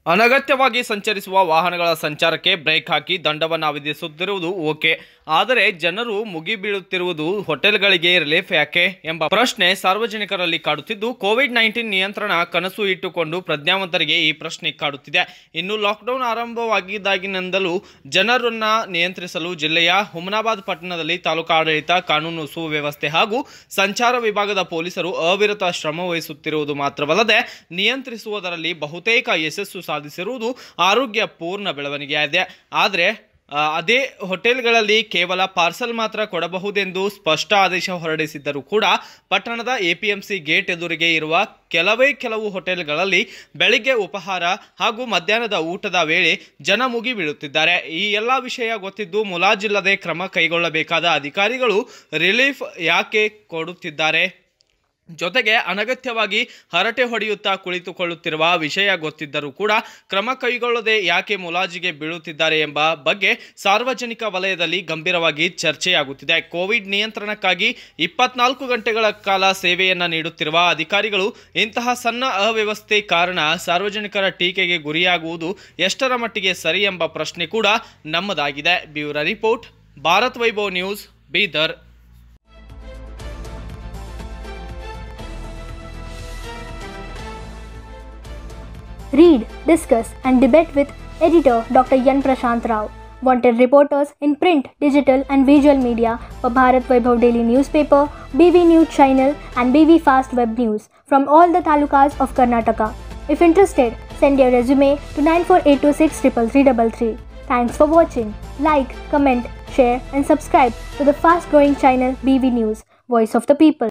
ಅನಗತ್ಯವಾಗಿ ಸಂಚರಿಸುವ ವಾಹನಗಳ ಸಂಚಾರಕ್ಕೆ ಬ್ರೇಕ್ ಹಾಕಿ ದಂಡವನ್ನು ವಿಧಿಸುತ್ತಿರುವುದು ಓಕೆ ಆದರೆ ಜನರು ಮುಗಿಬೀಳುತ್ತಿರುವುದು ಹೋಟೆಲ್ಗಳಿಗೆ ರಿಲೀಫ್ ಯಾಕೆ ಎಂಬ ಪ್ರಶ್ನೆ ಸಾರ್ವಜನಿಕರಲ್ಲಿ ಕಾಡುತ್ತಿದ್ದು ಕೋವಿಡ್ ನೈನ್ಟೀನ್ ನಿಯಂತ್ರಣ ಕನಸು ಇಟ್ಟುಕೊಂಡು ಪ್ರಜ್ಞಾವಂತರಿಗೆ ಈ ಪ್ರಶ್ನೆ ಕಾಡುತ್ತಿದೆ ಇನ್ನು ಲಾಕ್ಡೌನ್ ಆರಂಭವಾಗಿದ್ದಾಗಿನಿಂದಲೂ ಜನರನ್ನ ನಿಯಂತ್ರಿಸಲು ಜಿಲ್ಲೆಯ ಹುಮನಾಬಾದ್ ಪಟ್ಟಣದಲ್ಲಿ ತಾಲೂಕು ಆಡಳಿತ ಕಾನೂನು ಸುವ್ಯವಸ್ಥೆ ಹಾಗೂ ಸಂಚಾರ ವಿಭಾಗದ ಪೊಲೀಸರು ಅವಿರತ ಶ್ರಮ ವಹಿಸುತ್ತಿರುವುದು ಮಾತ್ರವಲ್ಲದೆ ನಿಯಂತ್ರಿಸುವುದರಲ್ಲಿ ಬಹುತೇಕ ಯಶಸ್ಸು ಸಾಧಿಸಿರುವುದು ಆರೋಗ್ಯ ಪೂರ್ಣ ಬೆಳವಣಿಗೆಯಾಗಿದೆ ಆದರೆ ಆ, ಅದೇ ಹೋಟೆಲ್ಗಳಲ್ಲಿ ಕೇವಲ ಪಾರ್ಸಲ್ ಮಾತ್ರ ಕೊಡಬಹುದೆಂದು ಸ್ಪಷ್ಟ ಆದೇಶ ಹೊರಡಿಸಿದ್ದರೂ ಕೂಡ ಪಟ್ಟಣದ ಎಪಿಎಂಸಿ ಗೇಟ್ ಎದುರಿಗೆ ಇರುವ ಕೆಲವೇ ಕೆಲವು ಹೋಟೆಲ್ಗಳಲ್ಲಿ ಬೆಳಿಗ್ಗೆ ಉಪಹಾರ ಹಾಗೂ ಮಧ್ಯಾಹ್ನದ ಊಟದ ವೇಳೆ ಜನ ಮುಗಿ ಬೀಳುತ್ತಿದ್ದಾರೆ ಈ ಎಲ್ಲ ವಿಷಯ ಗೊತ್ತಿದ್ದು ಮುಲಾಜಿಲ್ಲದೆ ಕ್ರಮ ಕೈಗೊಳ್ಳಬೇಕಾದ ಅಧಿಕಾರಿಗಳು ರಿಲೀಫ್ ಯಾಕೆ ಕೊಡುತ್ತಿದ್ದಾರೆ ಜೊತೆಗೆ ಅನಗತ್ಯವಾಗಿ ಹರಟೆ ಹೊಡೆಯುತ್ತಾ ಕುಳಿತುಕೊಳ್ಳುತ್ತಿರುವ ವಿಷಯ ಗೊತ್ತಿದ್ದರೂ ಕೂಡ ಕ್ರಮ ಕೈಗೊಳ್ಳದೆ ಯಾಕೆ ಮುಲಾಜಿಗೆ ಬೀಳುತ್ತಿದ್ದಾರೆ ಎಂಬ ಬಗ್ಗೆ ಸಾರ್ವಜನಿಕ ವಲಯದಲ್ಲಿ ಗಂಭೀರವಾಗಿ ಚರ್ಚೆಯಾಗುತ್ತಿದೆ ಕೋವಿಡ್ ನಿಯಂತ್ರಣಕ್ಕಾಗಿ ಇಪ್ಪತ್ನಾಲ್ಕು ಗಂಟೆಗಳ ಕಾಲ ಸೇವೆಯನ್ನ ನೀಡುತ್ತಿರುವ ಅಧಿಕಾರಿಗಳು ಇಂತಹ ಸಣ್ಣ ಅವ್ಯವಸ್ಥೆ ಕಾರಣ ಸಾರ್ವಜನಿಕರ ಟೀಕೆಗೆ ಗುರಿಯಾಗುವುದು ಎಷ್ಟರ ಮಟ್ಟಿಗೆ ಸರಿ ಎಂಬ ಪ್ರಶ್ನೆ ಕೂಡ ನಮ್ಮದಾಗಿದೆ bureau report Bharat Vaibhav news Bidar Read, discuss, and debate with editor Dr. Yan Prashant Rao. Wanted reporters in print, digital, and visual media for Bharat Vaibhav Daily Newspaper, BV News Channel, and BV Fast Web News from all the talukas of Karnataka. If interested, send your resume to 94826 Thanks for watching. Like, comment, share, and subscribe to the fast growing channel BV News, Voice of the People.